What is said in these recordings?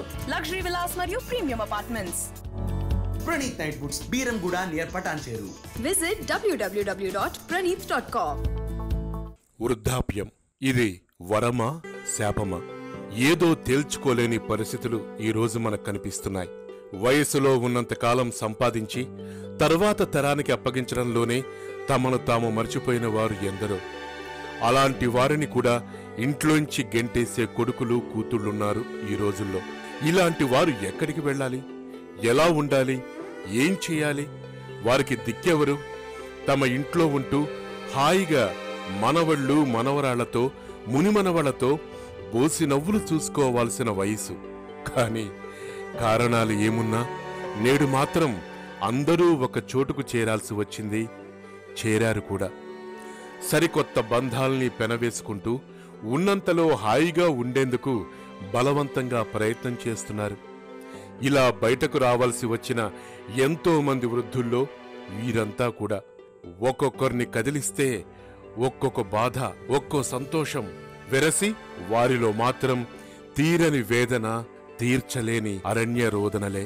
Luxury villas మరియు premium apartments Praneeth నైట్ బుట్స్ Beeramguda near Patancheru visit www.praneeth.com వృద్ధాప్యం ఇది వరమా శాపమా ఏదో తేల్చుకోలేని పరిస్థితులు ఈ రోజు మనకు కనిపిస్తున్నాయి వయసులో ఉన్నంతకాలం సంపాదించి తర్వాత తరానికి అప్పగించడంలోనే తమను తాము మర్చిపోయిన వారు ఎందరో అలాంటి వారిని కూడా ఇంట్లోంచి గెంటేసే కొడుకులు కూతుళ్ళున్నారు ఈ రోజుల్లో ఇలాంటి వారు ఎక్కడికి వెళ్ళాలి ఎలా ఉండాలి ఏం చేయాలి వారికి దిక్కెవరు తమ ఇంట్లో ఉంటూ హాయిగా మనవళ్ళు మనవరాళ్లతో మునిమనవళ్లతో బోసి నవ్వులు చూసుకోవాల్సిన వయసు కాని కారణాలు ఏమున్నా నేడు మాత్రం అందరూ ఒక చోటుకు చేరాల్సి వచ్చింది చేరారు కూడా సరికొత్త బంధాల్ని పెనవేసుకుంటూ ఉన్నంతలో హాయిగా ఉండేందుకు బలవంతంగా ప్రయత్నం చేస్తున్నారు ఇలా బయటకు రావాల్సి వచ్చిన ఎంతో మంది వృద్ధుల్లో వీరంతా కూడా ఒక్కొక్కరిని కదిలిస్తే ఒక్కొక్క బాధ ఒక్కో సంతోషం వెరసి వారిలో మాత్రం తీరని వేదన తీర్చలేని అరణ్య రోదనలే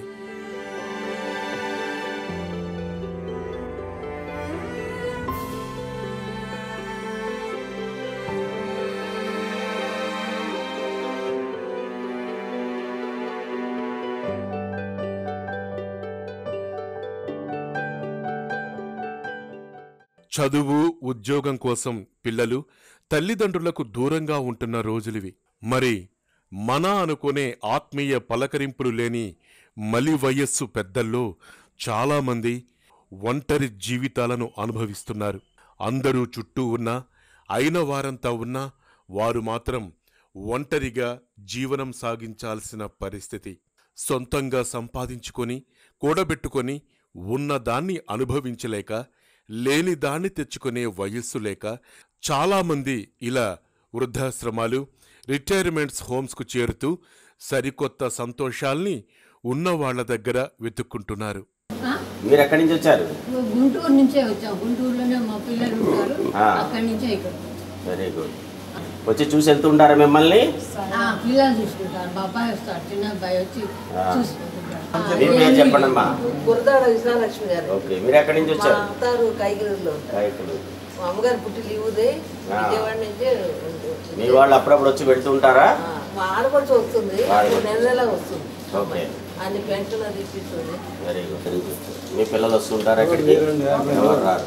చదువు ఉద్యోగం కోసం పిల్లలు తల్లిదండ్రులకు దూరంగా ఉంటున్న రోజులివి మరి మన అనుకునే ఆత్మీయ పలకరింపులు లేని మలి వయస్సు పెద్దల్లో చాలామంది ఒంటరి జీవితాలను అనుభవిస్తున్నారు అందరూ చుట్టూ ఉన్నా అయిన వారంతా ఉన్నా వారు మాత్రం ఒంటరిగా జీవనం సాగించాల్సిన పరిస్థితి సొంతంగా సంపాదించుకొని కూడబెట్టుకొని ఉన్నదాన్ని అనుభవించలేక లేని దాన్ని తెచ్చుకునే వయస్సు లేక చాలామంది ఇలా వృద్ధాశ్రమాలు రిటైర్మెంట్స్ హోమ్స్కు చేరుతూ సరికొత్త సంతోషాల్ని ఉన్న వాళ్ళ దగ్గర వెతుక్కుంటున్నారు మీరు ఎక్కడి నుంచి వచ్చారు గుంటూరు నుంచే వచ్చాం గుంటూరులోనే మా పిల్లలు ఉంటారు ఆ. అక్కడి నుంచే ఇక్కడ వెరీ గుడ్ వచ్చి చూసి వెళ్తుంటారా మిమ్మల్ని ఆ, పిల్లలు చూసుకుంటారు మా అబ్బాయి వస్తాడు చిన్న అబ్బాయి వచ్చి ఆ. చూసుకుంటారు మీ పేరు చెప్పండి అమ్మా గురదాడ విజయలక్ష్మి గారు ఓకే మీరు ఎక్కడి నుంచి మా వచ్చారు అత్తారు కైగిరిలో ఉంటారు రైతులు మా అమ్మగారు పుట్టి లీవుదే ఆ. విజయవాడ నుంచి మీ వాళ్ళు అప్పుడప్పుడు వచ్చి వెళ్తుంటారా ఆ, మా ఆడపడుచు వస్తుంది ఆడపడుచు. నెల నెల వస్తుంది ఓకే అన్ని పెన్షన్ అది ఇప్పిస్తుంది వెరీ గుడ్ వెరీ గుడ్ మీ పిల్లలు వస్తుంటారా ఇక్కడికి ఎవరు రారు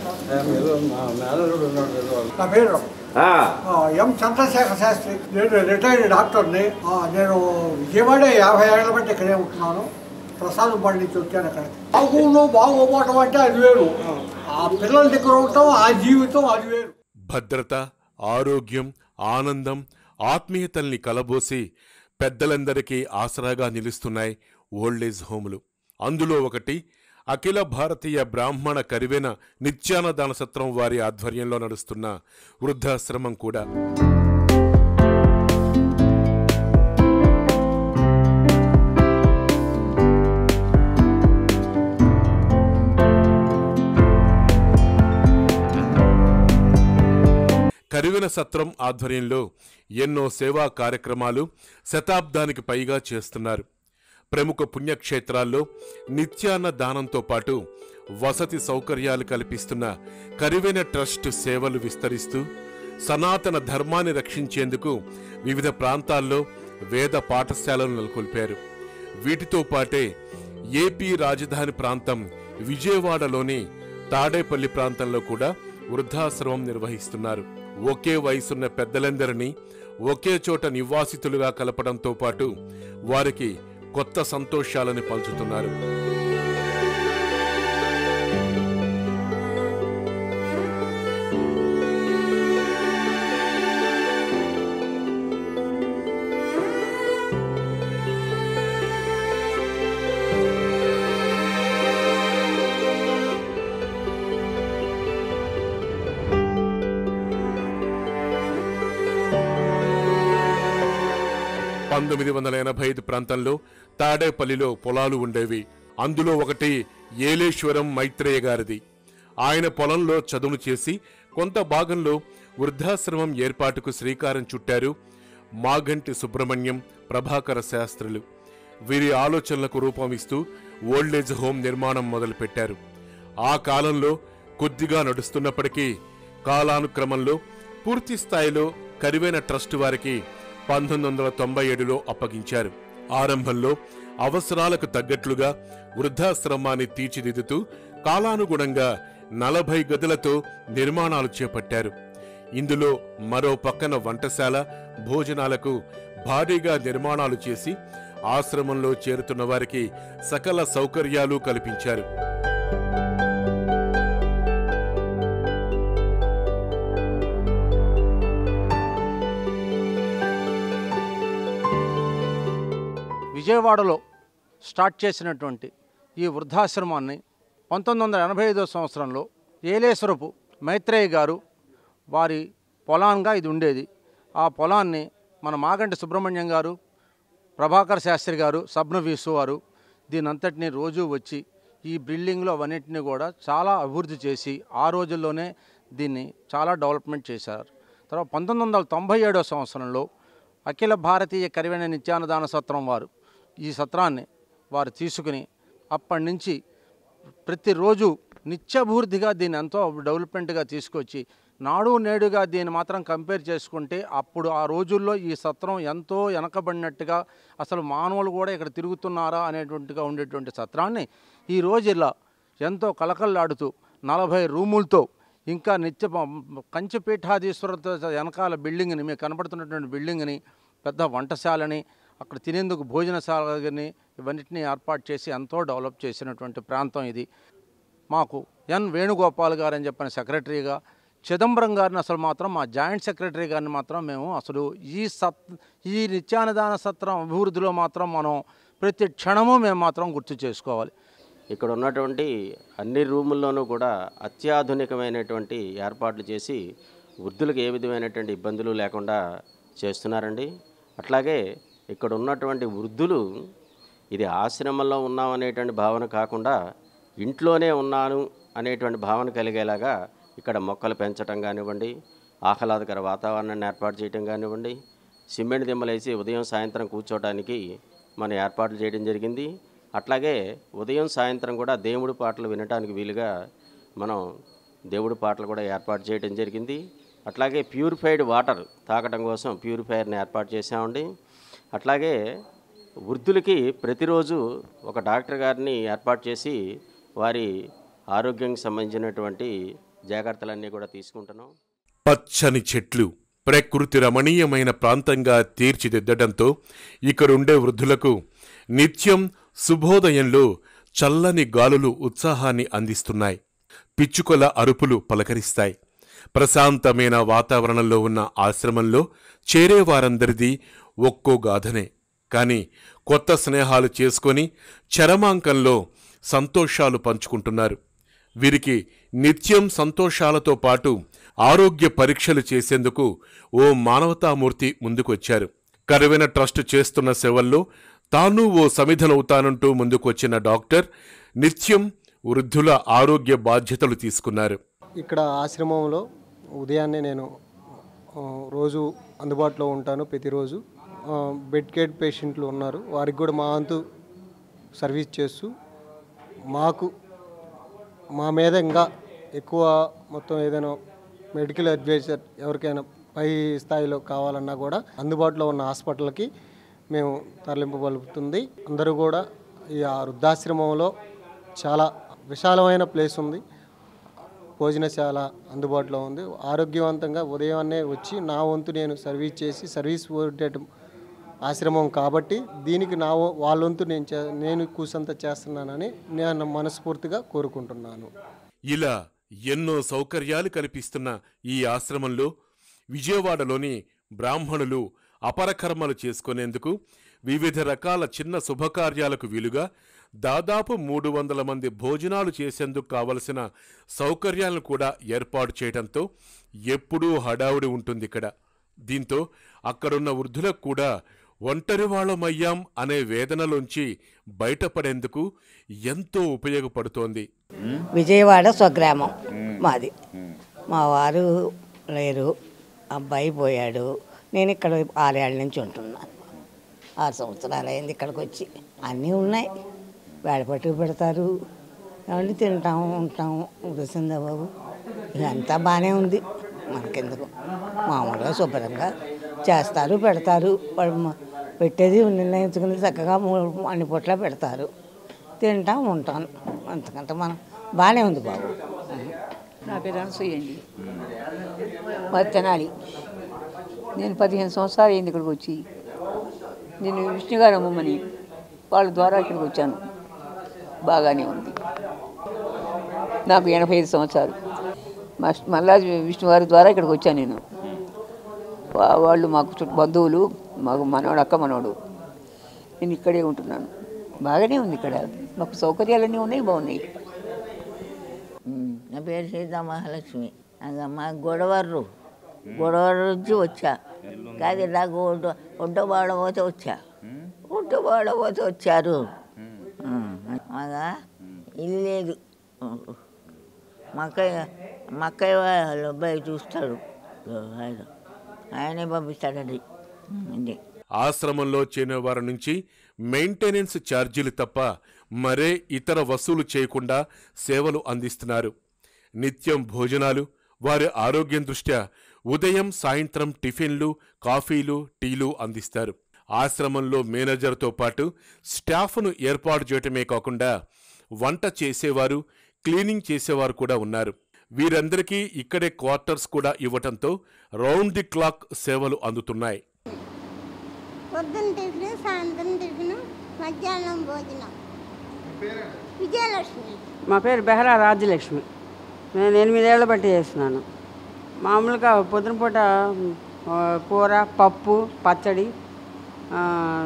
నా పేరు ఆ, ఆ, ఎం చంద్రశేఖర శాస్త్రి నేను రిటైర్డ్ డాక్టర్ని ఆ, నేను విజయవాడ యాభై ఏళ్ళ బట్టి ఇక్కడే ఉంటున్నాను ప్రసాదం బండి నుంచి వచ్చాను అక్కడ బాగుండు బాగోపోవటం అంటే అది వేరు ఆ పిల్లల దగ్గర ఉండటం ఆ జీవితం అది వేరు భద్రత ఆరోగ్యం ఆనందం ఆత్మీయతల్ని కలబోసి పెద్దలందరికీ ఆసరాగా నిలుస్తున్నాయి ఓల్డేజ్ హోములు అందులో ఒకటి అఖిల భారతీయ బ్రాహ్మణ కరివెన నిత్యానదాన సత్రం వారి ఆధ్వర్యంలో నడుస్తున్న వృద్ధాశ్రమం కూడా కరివెన సత్రం ఆధ్వర్యంలో ఎన్నో సేవా కార్యక్రమాలు శతాబ్దానికి పైగా చేస్తున్నారు ప్రముఖ పుణ్యక్షేత్రాల్లో నిత్యాన్న దానంతో పాటు వసతి సౌకర్యాలు కల్పిస్తున్న కరివెన ట్రస్ట్ సేవలు విస్తరిస్తూ సనాతన ధర్మాన్ని రక్షించేందుకు వివిధ ప్రాంతాల్లో వేద పాఠశాలలు నెలకొల్పారు వీటితో పాటే ఏపీ రాజధాని ప్రాంతం విజయవాడలోని తాడేపల్లి ప్రాంతంలో కూడా వృద్ధాశ్రమం నిర్వహిస్తున్నారు ఒకే వయసున్న పెద్దలందరినీ ఒకే చోట నివాసితులుగా కలపడంతో పాటు వారికి కొత్త సంతోషాలను పంచుతున్నారు పంతొమ్మిది వందల ఎనభై ఐదు ప్రాంతంలో తాడేపల్లిలో పొలాలు ఉండేవి అందులో ఒకటి ఏలేశ్వరం మైత్రేయ గారిది ఆయన పొలంలో చదువును చేసి కొంత భాగంలో వృద్ధాశ్రమం ఏర్పాటుకు శ్రీకారం చుట్టారు మాగంటి సుబ్రహ్మణ్యం ప్రభాకర శాస్త్రులు వీరి ఆలోచనలకు రూపమిస్తూ ఓల్డేజ్ హోమ్ నిర్మాణం మొదలుపెట్టారు ఆ కాలంలో కొద్దిగా నడుస్తున్నప్పటికీ కాలానుక్రమంలో పూర్తి స్థాయిలో కరివైన ట్రస్ట్ వారికి పంతొమ్మిది వందల తొంభై ఏడులో అప్పగించారు ఆరంభంలో అవసరాలకు తగ్గట్లుగా వృద్ధాశ్రమాన్ని తీర్చిదిద్దుతూ కాలానుగుణంగా నలభై గదులతో నిర్మాణాలు చేపట్టారు ఇందులో మరో పక్కన వంటశాల భోజనాలకు భారీగా నిర్మాణాలు చేసి ఆశ్రమంలో చేరుతున్న వారికి సకల సౌకర్యాలు కల్పించారు విజయవాడలో స్టార్ట్ చేసినటువంటి ఈ వృద్ధాశ్రమాన్ని పంతొమ్మిది వందల ఎనభై ఐదో సంవత్సరంలో ఏలేశ్వరపు మైత్రేయ గారు వారి పొలాన్గా ఇది ఉండేది ఆ పొలాన్ని మన మాగంటి సుబ్రహ్మణ్యం గారు ప్రభాకర్ శాస్త్రి గారు సబ్నవీసు వారు దీనంతటిని రోజు వచ్చి ఈ బిల్డింగ్లో అవన్నింటినీ కూడా చాలా అభివృద్ధి చేసి ఆ రోజుల్లోనే దీన్ని చాలా డెవలప్మెంట్ చేశారు తర్వాత పంతొమ్మిది వందల తొంభై ఏడో సంవత్సరంలో అఖిల భారతీయ కరివెన నిత్యానదాన సత్రం వారు ఈ సత్రాన్ని వారు తీసుకుని అప్పటి నుంచి ప్రతిరోజు నిత్యాభివృద్ధిగా దీన్ని ఎంతో డెవలప్మెంట్గా తీసుకొచ్చి నాడు నేడుగా దీన్ని మాత్రం కంపేర్ చేసుకుంటే అప్పుడు ఆ రోజుల్లో ఈ సత్రం ఎంతో వెనకబడినట్టుగా అసలు మానవులు కూడా ఇక్కడ తిరుగుతున్నారా అనేటువంటిగా ఉండేటువంటి సత్రాన్ని ఈ రోజు ఇలా ఎంతో కలకల్లాడుతూ నలభై రూములతో ఇంకా నిత్య కంచపీఠాధీశ్వరతో వెనకాల బిల్డింగ్ని మీకు కనబడుతున్నటువంటి బిల్డింగ్ని పెద్ద వంటశాలని అక్కడ తినేందుకు భోజనశాలని ఇవన్నిటిని ఏర్పాటు చేసి ఎంతో డెవలప్ చేసినటువంటి ప్రాంతం ఇది మాకు ఎన్ వేణుగోపాల్ గారు అని చెప్పిన సెక్రటరీగా చిదంబరం గారిని అసలు మాత్రం మా జాయింట్ సెక్రటరీ గారిని మాత్రం మేము అసలు ఈ సత్ ఈ నిత్యానదాన సత్రం అభివృద్ధిలో మాత్రం మనం ప్రతి క్షణము మేము మాత్రం గుర్తు చేసుకోవాలి ఇక్కడ ఉన్నటువంటి అన్ని రూముల్లోనూ కూడా అత్యాధునికమైనటువంటి ఏర్పాట్లు చేసి వృద్ధులకు ఏ విధమైనటువంటి ఇబ్బందులు లేకుండా చేస్తున్నారండి అట్లాగే ఇక్కడ ఉన్నటువంటి వృద్ధులు ఇది ఆశ్రమంలో ఉన్నాం అనేటువంటి భావన కాకుండా ఇంట్లోనే ఉన్నాను అనేటువంటి భావన కలిగేలాగా ఇక్కడ మొక్కలు పెంచడం కానివ్వండి ఆహ్లాదకర వాతావరణాన్ని ఏర్పాటు చేయడం కానివ్వండి సిమెంట్ దిమ్మలేసి ఉదయం సాయంత్రం కూర్చోవడానికి మనం ఏర్పాట్లు చేయడం జరిగింది అట్లాగే ఉదయం సాయంత్రం కూడా దేవుడి పాటలు వినడానికి వీలుగా మనం దేవుడి పాటలు కూడా ఏర్పాటు చేయడం జరిగింది అట్లాగే ప్యూరిఫైడ్ వాటర్ తాగడం కోసం ప్యూరిఫైయర్ని ఏర్పాటు చేసామండి అట్లాగే వృద్ధులకి ప్రతిరోజు ఒక డాక్టర్ గారిని ఏర్పాటు చేసి వారి ఆరోగ్యానికి సంబంధించినటువంటి జాగ్రత్తలన్నీ కూడా తీసుకుంటున్నాం పచ్చని చెట్లు ప్రకృతి రమణీయమైన ప్రాంతంగా తీర్చిదిద్దడంతో ఇక్కడుండే వృద్ధులకు నిత్యం శుభోదయంలో చల్లని గాలులు ఉత్సాహాన్ని అందిస్తున్నాయి పిచ్చుకల అరుపులు పలకరిస్తాయి ప్రశాంతమైన వాతావరణంలో ఉన్న ఆశ్రమంలో చేరేవారందరిది ఒక్కో గాథనే కాని కొత్త స్నేహాలు చేసుకొని చరమాంకంలో సంతోషాలు పంచుకుంటున్నారు వీరికి నిత్యం సంతోషాలతో పాటు ఆరోగ్య పరీక్షలు చేసేందుకు ఓ మానవతామూర్తి ముందుకొచ్చారు కరువైన ట్రస్ట్ చేస్తున్న సేవల్లో తాను ఓ సమిధనవుతానంటూ ముందుకొచ్చిన డాక్టర్ నిత్యం వృద్ధుల ఆరోగ్య బాధ్యతలు తీసుకున్నారు ఇక్కడ ఆశ్రమంలో ఉదయాన్నే నేను ఆ, రోజు అందుబాటులో ఉంటాను ప్రతిరోజు ఆ, బెడ్ కేర్ పేషెంట్లు ఉన్నారు వారికి కూడా మా వంతు సర్వీస్ చేస్తూ మాకు మా మీద ఇంకా ఎక్కువ మొత్తం ఏదైనా మెడికల్ అడ్వైజర్ ఎవరికైనా పై స్థాయిలో కావాలన్నా కూడా అందుబాటులో ఉన్న హాస్పిటల్కి మేము తరలింపబలుపుతుంది అందరూ కూడా ఈ ఆ వృద్ధాశ్రమంలో చాలా విశాలమైన ప్లేస్ ఉంది భోజనశాల అందుబాటులో ఉంది ఆరోగ్యవంతంగా ఉదయాన్నే వచ్చి నా వంతు నేను సర్వీస్ చేసి సర్వీస్ ఓరియంటెడ్ ఆశ్రమం కాబట్టి దీనికి నా వ- వాళ్ళ వంతు నేను చే నేను కూసంత చేస్తున్నానని నేను మనస్ఫూర్తిగా కోరుకుంటున్నాను ఇలా ఎన్నో సౌకర్యాలు కల్పిస్తున్న ఈ ఆశ్రమంలో విజయవాడలోని బ్రాహ్మణులు అపరకర్మలు చేసుకునేందుకు వివిధ రకాల చిన్న శుభకార్యాలకు వీలుగా దాదాపు మూడు వందల మంది భోజనాలు చేసేందుకు కావలసిన సౌకర్యాలను కూడా ఏర్పాటు చేయడంతో ఎప్పుడూ హడావుడి ఉంటుంది ఇక్కడ దీంతో అక్కడున్న వృద్ధులకు కూడా ఒంటరి వాళ్ళమయ్యాం అనే వేదనలోంచి బయటపడేందుకు ఎంతో ఉపయోగపడుతోంది విజయవాడ స్వగ్రామం మాది మా వారు లేరు అబ్బాయి పోయాడు నేను ఇక్కడ ఆరేళ్ళ నుంచి ఉంటున్నాను ఆరు సంవత్సరాలు అయింది ఇక్కడికి వచ్చి అన్నీ ఉన్నాయి వేడపట్టు పెడతారు ఏమంటే తింటాము ఉంటాము ఉదసిందా బాబు ఇదంతా బాగానే ఉంది మనకెందుకు మామూలుగా శుభ్రంగా చేస్తారు పెడతారు వాళ్ళు మ- పెట్టేది నిర్ణయించుకుని చక్కగా మూడు అన్ని పూట్ల పెడతారు తింటాం ఉంటాను అంతకంటే మనం బాగానే ఉంది బాబు నా పేరు అనసూయ అండి మాది తెనాలి నేను పదిహేను సంవత్సరాలు అయింది ఇక్కడికి వచ్చి నేను విష్ణు గారు అమ్మమ్మని వాళ్ళ ద్వారా ఇక్కడికి వచ్చాను బాగానే ఉంది నాకు ఎనభై ఐదు సంవత్సరాలు మస్- మల్లా విష్ణు గారి ద్వారా ఇక్కడికి వచ్చాను నేను వా- వాళ్ళు మాకు చుట్టూ బంధువులు మాకు మనవడు అక్క మనవడు నేను ఇక్కడే ఉంటున్నాను బాగానే ఉంది ఇక్కడ మాకు సౌకర్యాలన్నీ ఉన్నాయి బాగున్నాయి నా పేరు సీతా మహాలక్ష్మి అది మా గొడవర్రు గొడవరు నుంచి వచ్చా కాదు నాకు ఒడ్డు ఒడ్డబాడ పోతే వచ్చా ఒడ్డబాడ పోతే వచ్చారు మాగా ఇల్లు లేదు మక్కయ్య మక్కయ్య వాళ్ళ అబ్బాయి చూస్తాడు ఆయన ఆయనే పంపిస్తాడండి అంతే ఆశ్రమంలో చేరేవారి నుంచి మెయింటెనెన్స్ ఛార్జీలు తప్ప మరే ఇతర వసూలు చేయకుండా సేవలు అందిస్తున్నారు నిత్యం భోజనాలు వారి ఆరోగ్యం దృష్ట్యా ఉదయం సాయంత్రం టిఫిన్లు కాఫీలు టీలు అందిస్తారు ఆశ్రమంలో మేనేజర్తో పాటు స్టాఫ్ను ఏర్పాటు చేయటమే కాకుండా వంట చేసేవారు క్లీనింగ్ చేసేవారు కూడా ఉన్నారు వీరందరికీ ఇక్కడే క్వార్టర్స్ కూడా ఇవ్వటంతో రౌండ్ ది క్లాక్ సేవలు అందుతున్నాయి పొద్దున్న టిఫిన్ సాయంత్రం టిఫిన్ మధ్యాహ్నం భోజనం విజయలక్ష్మి మా పేరు బెహరా రాజ్యలక్ష్మి నేను ఎనిమిదేళ్ల బట్టి చేస్తున్నాను మామూలుగా పొద్దున పూట ఆ, కూర పప్పు పచ్చడి ఆ,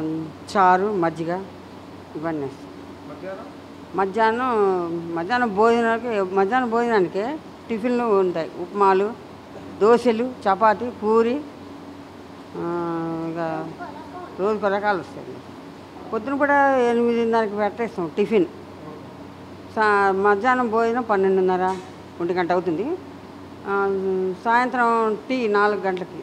చారు మజ్జిగ ఇవన్నీ వేస్తాం. మధ్యాహ్నం మధ్యాహ్నం భోజనానికి మధ్యాహ్నం భోజనానికి టిఫిన్లు ఉంటాయి ఉప్మాలు దోశలు చపాతి పూరి ఆ, ఇంకా రోజుకు రకాలు వస్తాయి పొద్దున కూడా ఎనిమిదిన్నరకి పెట్టేస్తాం టిఫిన్ సా మధ్యాహ్నం భోజనం పన్నెండున్నర ఒంటి గంట అవుతుంది ఆ, సాయంత్రం టీ నాలుగు గంటలకి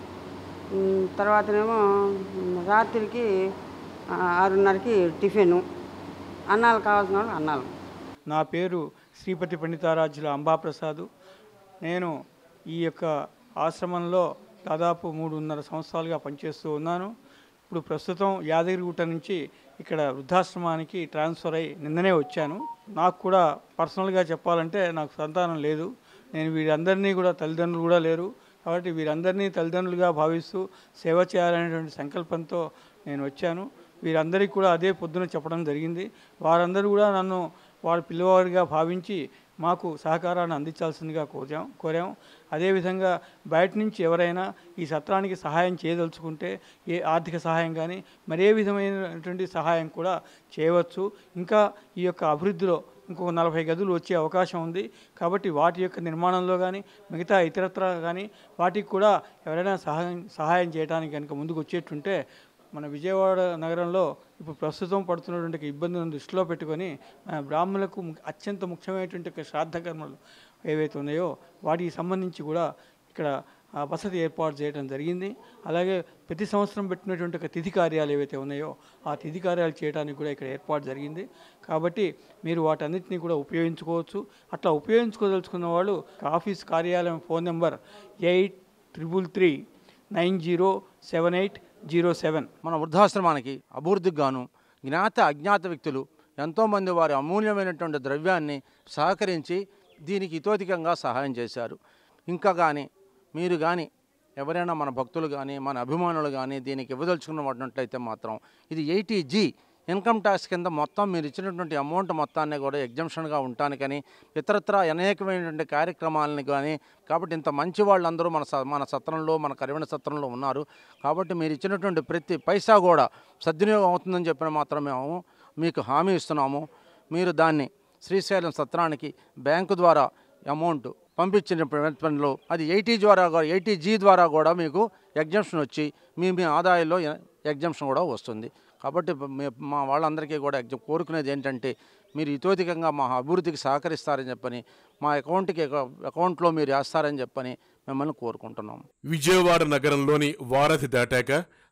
ఉమ్, తర్వాతనేమో ఉమ్, రాత్రికి ఆ, ఆరున్నరకి టిఫిను అన్నాలు కావాల్సిన వాళ్ళు అన్నాలు నా పేరు శ్రీపతి పండితారాజ్యుల అంబాప్రసాద్ నేను ఈ యొక్క ఆశ్రమంలో దాదాపు మూడున్నర సంవత్సరాలుగా పనిచేస్తూ ఉన్నాను ఇప్పుడు ప్రస్తుతం యాదగిరిగుట్ట నుంచి ఇక్కడ వృద్ధాశ్రమానికి ట్రాన్స్ఫర్ అయ్యి నిన్ననే వచ్చాను నాకు కూడా పర్సనల్గా చెప్పాలంటే నాకు సంతానం లేదు నేను వీరందరినీ కూడా తల్లిదండ్రులు కూడా లేరు కాబట్టి వీరందరినీ తల్లిదండ్రులుగా భావిస్తూ సేవ చేయాలనేటువంటి సంకల్పంతో నేను వచ్చాను వీరందరికీ కూడా అదే పొద్దున చెప్పడం జరిగింది వారందరూ కూడా నన్ను వారి పిల్లవాడిగా భావించి మాకు సహకారాన్ని అందించాల్సిందిగా కోరాం కోరాం అదేవిధంగా బయట నుంచి ఎవరైనా ఈ సత్రానికి సహాయం చేయదలుచుకుంటే ఏ ఆర్థిక సహాయం కానీ మరే విధమైనటువంటి సహాయం కూడా చేయవచ్చు ఇంకా ఈ యొక్క అభివృద్ధిలో ఇంకొక నలభై గదులు వచ్చే అవకాశం ఉంది కాబట్టి వాటి యొక్క నిర్మాణంలో కానీ మిగతా ఇతరత్ర కానీ వాటికి కూడా ఎవరైనా సహాయం సహాయం చేయడానికి కనుక ముందుకు వచ్చేటుంటే మన విజయవాడ నగరంలో ఇప్పుడు ప్రస్తుతం పడుతున్నటువంటి ఇబ్బందులను దృష్టిలో పెట్టుకొని మన బ్రాహ్మణులకు ము- అత్యంత ముఖ్యమైనటువంటి ఒక శ్రాద్ధ కర్మలు ఏవైతే ఉన్నాయో వాటికి సంబంధించి కూడా ఇక్కడ ఆ, వసతి ఏర్పాటు చేయడం జరిగింది అలాగే ప్రతి సంవత్సరం పెట్టినటువంటి ఒక తిథి కార్యాలు ఏవైతే ఉన్నాయో ఆ తిథి కార్యాలు చేయడానికి కూడా ఇక్కడ ఏర్పాటు జరిగింది కాబట్టి మీరు వాటన్నిటిని కూడా ఉపయోగించుకోవచ్చు అట్లా ఉపయోగించుకోదలుచుకున్న వాళ్ళు ఆఫీస్ కార్యాలయం phone number eight triple three nine zero seven eight zero seven మన వృద్ధాశ్రమానికి అభివృద్ధికి గాను జ్ఞాత అజ్ఞాత వ్యక్తులు ఎంతోమంది వారి అమూల్యమైనటువంటి ద్రవ్యాన్ని సహకరించి దీనికి ఇతోధికంగా సహాయం చేశారు ఇంకా కానీ మీరు కానీ ఎవరైనా మన భక్తులు కానీ మన అభిమానులు కానీ దీనికి ఇవ్వదలుచుకున్నట్లయితే మాత్రం ఇది ఎయిటీ జీ ఇన్కమ్ ట్యాక్స్ కింద మొత్తం మీరు ఇచ్చినటువంటి అమౌంట్ మొత్తాన్ని కూడా ఎగ్జంప్షన్గా ఉండటానికని ఇతరత్ర అనేకమైనటువంటి కార్యక్రమాలని కానీ కాబట్టి ఇంత మంచి వాళ్ళందరూ మన స- మన సత్రంలో మన కరివెన సత్రంలో ఉన్నారు కాబట్టి మీరు ఇచ్చినటువంటి ప్రతి పైసా కూడా సద్వినియోగం అవుతుందని చెప్పిన మాత్రం మేము మీకు హామీ ఇస్తున్నాము మీరు దాన్ని శ్రీశైలం సత్రానికి బ్యాంకు ద్వారా అమౌంట్ పంపించిన పనిలో అది ఎయిటీ ద్వారా ఎయిటీ జీ ద్వారా కూడా మీకు ఎగ్జంప్షన్ వచ్చి మీ మీ ఆదాయంలో ఎగ్జంప్షన్ కూడా వస్తుంది కాబట్టి మే- మా వాళ్ళందరికీ కూడా ఎగ్జ కోరుకునేది ఏంటంటే మీరు ఇతోధికంగా మా అభివృద్ధికి సహకరిస్తారని చెప్పని మా అకౌంట్కి అకౌంట్లో మీరు వేస్తారని చెప్పని మిమ్మల్ని కోరుకుంటున్నాం విజయవాడ నగరంలోని వారధి దాటాక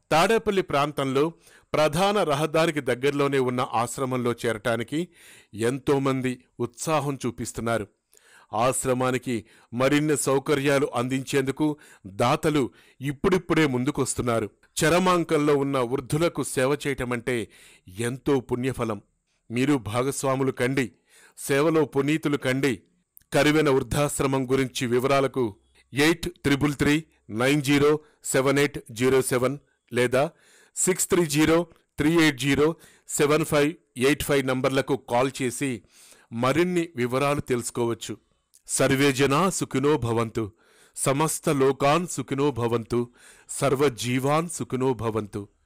తాడేపల్లి ప్రాంతంలో ప్రధాన రహదారికి దగ్గరలోనే ఉన్న ఆశ్రమంలో చేరటానికి ఎంతోమంది ఉత్సాహం చూపిస్తున్నారు ఆశ్రమానికి మరిన్ని సౌకర్యాలు అందించేందుకు దాతలు ఇప్పుడిప్పుడే ముందుకొస్తున్నారు చరమాంకంలో ఉన్న వృద్ధులకు సేవ చేయటమంటే ఎంతో పుణ్యఫలం మీరు భాగస్వాములు కండి సేవలో పునీతులు కండి కరివెన వృద్ధాశ్రమం గురించి వివరాలకు eight triple three nine zero seven eight zero seven లేదా six three zero three eight zero seven five eight five నంబర్లకు కాల్ చేసి మరిన్ని వివరాలు తెలుసుకోవచ్చు సర్వే జనా సుఖినో భవంతు సమస్త లోకాన్ సుఖినో భవంతు సర్వజీవాన్ సుఖినో భవంతు